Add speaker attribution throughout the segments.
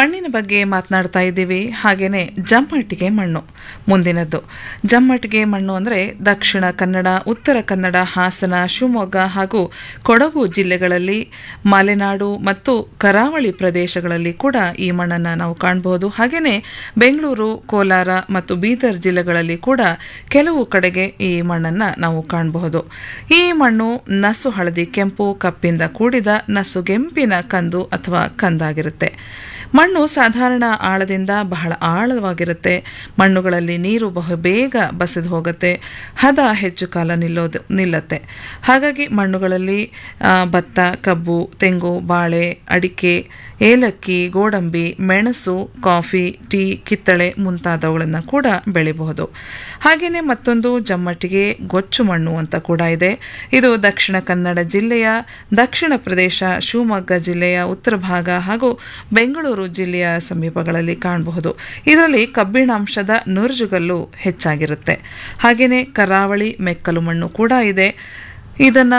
Speaker 1: ಮಣ್ಣಿನ ಬಗ್ಗೆ ಮಾತನಾಡ್ತಾ ಇದ್ದೀವಿ ಹಾಗೇನೆ ಜಮ್ಮಟ್ಟಿಗೆ ಮಣ್ಣು ಮುಂದಿನದ್ದು ಜಮ್ಮಟ್ಟಿಗೆ ಮಣ್ಣು ಅಂದರೆ ದಕ್ಷಿಣ ಕನ್ನಡ ಉತ್ತರ ಕನ್ನಡ ಹಾಸನ ಶಿವಮೊಗ್ಗ ಹಾಗೂ ಕೊಡಗು ಜಿಲ್ಲೆಗಳಲ್ಲಿ ಮಲೆನಾಡು ಮತ್ತು ಕರಾವಳಿ ಪ್ರದೇಶಗಳಲ್ಲಿ ಕೂಡ ಈ ಮಣ್ಣನ್ನು ನಾವು ಕಾಣಬಹುದು ಹಾಗೆಯೇ ಬೆಂಗಳೂರು ಕೋಲಾರ ಮತ್ತು ಬೀದರ್ ಜಿಲ್ಲೆಗಳಲ್ಲಿ ಕೂಡ ಕೆಲವು ಕಡೆಗೆ ಈ ಮಣ್ಣನ್ನು ನಾವು ಕಾಣಬಹುದು ಈ ಮಣ್ಣು ನಸು ಹಳದಿ ಕೆಂಪು ಕಪ್ಪಿಂದ ಕೂಡಿದ ನಸುಗೆಂಪಿನ ಕಂದು ಅಥವಾ ಕಂದಾಗಿರುತ್ತೆ ಮಣ್ಣು ಸಾಧಾರಣ ಆಳದಿಂದ ಬಹಳ ಆಳವಾಗಿರುತ್ತೆ ಮಣ್ಣುಗಳಲ್ಲಿ ನೀರು ಬಹು ಬೇಗ ಬಸಿದು ಹೋಗುತ್ತೆ ಹದ ಹೆಚ್ಚು ಕಾಲ ನಿಲ್ಲೋದು ನಿಲ್ಲತ್ತೆ ಹಾಗಾಗಿ ಮಣ್ಣುಗಳಲ್ಲಿ ಆ, ಭತ್ತ ಕಬ್ಬು ತೆಂಗು ಬಾಳೆ ಅಡಿಕೆ ಏಲಕ್ಕಿ ಗೋಡಂಬಿ ಮೆಣಸು ಕಾಫಿ ಟೀ ಕಿತ್ತಳೆ ಮುಂತಾದವುಗಳನ್ನು ಕೂಡ ಬೆಳಿಬಹುದು ಹಾಗೆಯೇ ಮತ್ತೊಂದು ಜಮ್ಮಟ್ಟಿಗೆ ಗೊಚ್ಚು ಮಣ್ಣು ಅಂತ ಕೂಡ ಇದೆ ಇದು ದಕ್ಷಿಣ ಕನ್ನಡ ಜಿಲ್ಲೆಯ ದಕ್ಷಿಣ ಪ್ರದೇಶ ಶಿವಮೊಗ್ಗ ಜಿಲ್ಲೆಯ ಉತ್ತರ ಭಾಗ ಹಾಗೂ ಬೆಂಗಳೂರು ಜಿಲ್ಲೆಯ ಸಮೀಪಗಳಲ್ಲಿ ಕಾಣಬಹುದು ಇದರಲ್ಲಿ ಕಬ್ಬಿಣಾಂಶದ ನುರ್ಜುಗಲ್ಲು ಹೆಚ್ಚಾಗಿರುತ್ತೆ ಹಾಗೆಯೇ ಕರಾವಳಿ ಮೆಕ್ಕಲು ಮಣ್ಣು ಕೂಡ ಇದೆ ಇದನ್ನು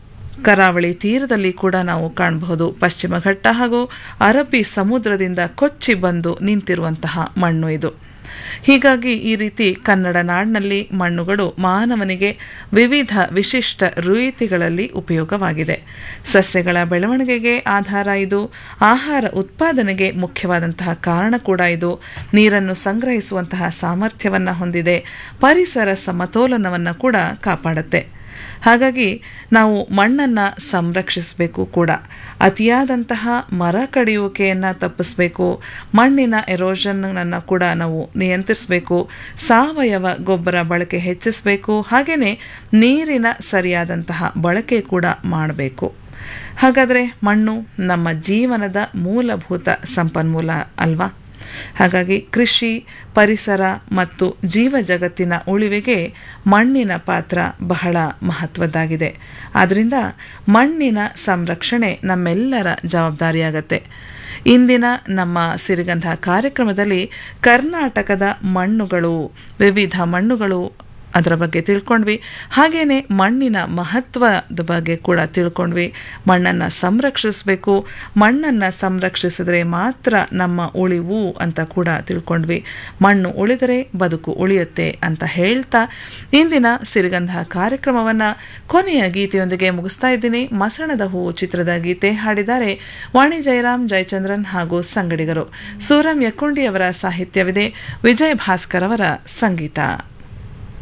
Speaker 1: ಕರಾವಳಿ ತೀರದಲ್ಲಿ ಕೂಡ ನಾವು ಕಾಣಬಹುದು ಪಶ್ಚಿಮ ಘಟ್ಟ ಹಾಗೂ ಅರಬ್ಬಿ ಸಮುದ್ರದಿಂದ ಕೊಚ್ಚಿ ಬಂದು ನಿಂತಿರುವಂತಹ ಮಣ್ಣು ಇದು ಹೀಗಾಗಿ ಈ ರೀತಿ ಕನ್ನಡ ನಾಡಿನಲ್ಲಿ ಮಣ್ಣುಗಳು ಮಾನವನಿಗೆ ವಿವಿಧ ವಿಶಿಷ್ಟ ರೀತಿಗಳಲ್ಲಿ ಉಪಯೋಗವಾಗಿದೆ ಸಸ್ಯಗಳ ಬೆಳವಣಿಗೆಗೆ ಆಧಾರ ಇದು ಆಹಾರ ಉತ್ಪಾದನೆಗೆ ಮುಖ್ಯವಾದಂತಹ ಕಾರಣ ಕೂಡ ಇದು ನೀರನ್ನು ಸಂಗ್ರಹಿಸುವಂತಹ ಸಾಮರ್ಥ್ಯವನ್ನು ಹೊಂದಿದೆ ಪರಿಸರ ಸಮತೋಲನವನ್ನು ಕೂಡ ಕಾಪಾಡುತ್ತೆ ಹಾಗಾಗಿ ನಾವು ಮಣ್ಣನ್ನು ಸಂರಕ್ಷಿಸಬೇಕು ಕೂಡ ಅತಿಯಾದಂತಹ ಮರ ಕಡಿಯುವಿಕೆಯನ್ನು ತಪ್ಪಿಸಬೇಕು ಮಣ್ಣಿನ ಎರೋಷನ್ನನ್ನು ಕೂಡ ನಾವು ನಿಯಂತ್ರಿಸಬೇಕು ಸಾವಯವ ಗೊಬ್ಬರ ಬಳಕೆ ಹೆಚ್ಚಿಸಬೇಕು ಹಾಗೆಯೇ ನೀರಿನ ಸರಿಯಾದಂತಹ ಬಳಕೆ ಕೂಡ ಮಾಡಬೇಕು ಹಾಗಾದರೆ ಮಣ್ಣು ನಮ್ಮ ಜೀವನದ ಮೂಲಭೂತ ಸಂಪನ್ಮೂಲ ಅಲ್ವಾ ಹಾಗಾಗಿ ಕೃಷಿ ಪರಿಸರ ಮತ್ತು ಜೀವ ಜಗತ್ತಿನ ಉಳಿವಿಗೆ ಮಣ್ಣಿನ ಪಾತ್ರ ಬಹಳ ಮಹತ್ವದ್ದಾಗಿದೆ ಆದ್ದರಿಂದ ಮಣ್ಣಿನ ಸಂರಕ್ಷಣೆ ನಮ್ಮೆಲ್ಲರ ಜವಾಬ್ದಾರಿಯಾಗತ್ತೆ ಇಂದಿನ ನಮ್ಮ ಸಿರಿಗಂಧ ಕಾರ್ಯಕ್ರಮದಲ್ಲಿ ಕರ್ನಾಟಕದ ಮಣ್ಣುಗಳು ವಿವಿಧ ಮಣ್ಣುಗಳು ಅದರ ಬಗ್ಗೆ ತಿಳ್ಕೊಂಡ್ವಿ ಹಾಗೇನೆ ಮಣ್ಣಿನ ಮಹತ್ವದ ಬಗ್ಗೆ ಕೂಡ ತಿಳ್ಕೊಂಡ್ವಿ ಮಣ್ಣನ್ನು ಸಂರಕ್ಷಿಸಬೇಕು ಮಣ್ಣನ್ನು ಸಂರಕ್ಷಿಸಿದ್ರೆ ಮಾತ್ರ ನಮ್ಮ ಉಳಿವು ಅಂತ ಕೂಡ ತಿಳ್ಕೊಂಡ್ವಿ ಮಣ್ಣು ಉಳಿದರೆ ಬದುಕು ಉಳಿಯುತ್ತೆ ಅಂತ ಹೇಳ್ತಾ ಇಂದಿನ ಸಿರಿಗಂಧ ಕಾರ್ಯಕ್ರಮವನ್ನು ಕೊನೆಯ ಗೀತೆಯೊಂದಿಗೆ ಮುಗಿಸ್ತಾ ಇದ್ದೀನಿ ಮಸಣದ ಹೂವು ಚಿತ್ರದ ಗೀತೆ ಹಾಡಿದ್ದಾರೆ ವಾಣಿ ಜಯರಾಮ್ ಜಯಚಂದ್ರನ್ ಹಾಗೂ ಸಂಗಡಿಗರು ಸೂರಂ ಯಕ್ಕುಂಡಿಯವರ ಸಾಹಿತ್ಯವಿದೆ ವಿಜಯ್ ಭಾಸ್ಕರ್ ಅವರ ಸಂಗೀತ